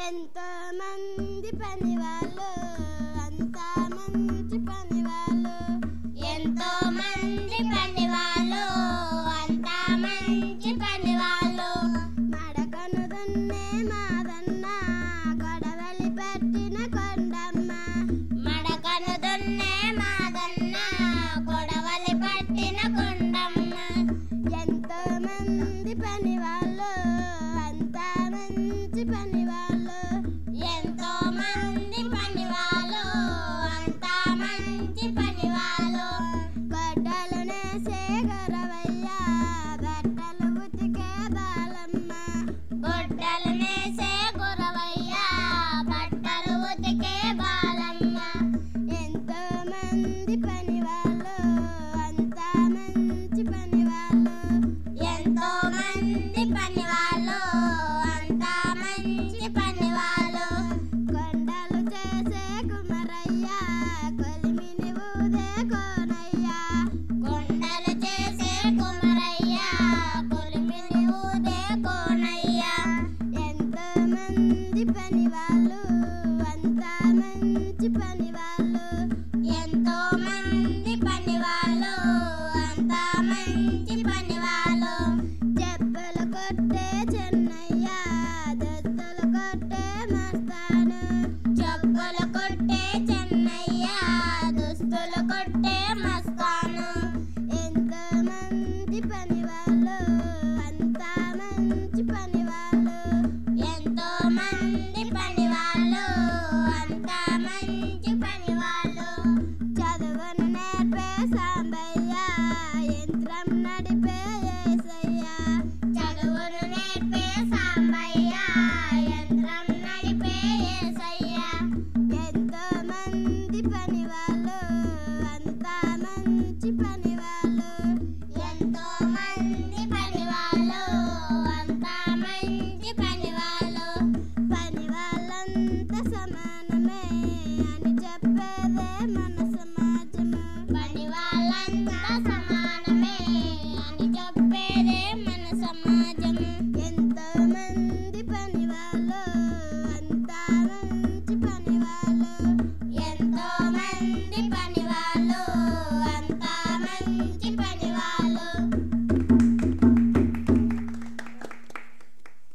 ఎంతో మంది పని వాళ్ళు అంతా మంచి పని వాళ్ళు ఎంతో మంది పని వాళ్ళు అంతా మంచి పని వాళ్ళు మడకను దున్నే మాదన్న గొడవలి పెట్టిన కొండమ్మ మడకను దున్నే మాదన్న కొడవలి పట్టిన కొండమ్మ ఎంతో మంది పని వాళ్ళు అంతా మంచి పని వాళ్ళు ఎంతో మంది పని వాళ్ళు అంతా మంచి పని వాళ్ళు గొడ్డలు నేసే గొరవయ్య బట్టలు ఉతికే బాలమ్మ గొడ్డలు నేసే గురవయ్య బట్టలు ఉతికే బాలమ్మ ఎంతో మంది పని వాళ్ళు అంతా మంచి పని వాళ్ళు ఎంతో మంది పని వాళ్ళు అంతా మంచి పని వాళ్ళు కొండలు చేసే కుమరయ్య కొలిమిని ఊదే కోనయ్య కొండలు చేసే కుమరయ్య కొలిమిని ఊదే కోనయ్య ఎంతో మంది పని వాళ్ళు అంతా మంచి పని వాళ్ళు ఎంతో మంది పని వాళ్ళు అంతా మంచి పని వాళ్ళు చెప్పులు కొట్టే చెన్నయ్య దొస్తులు కొట్టే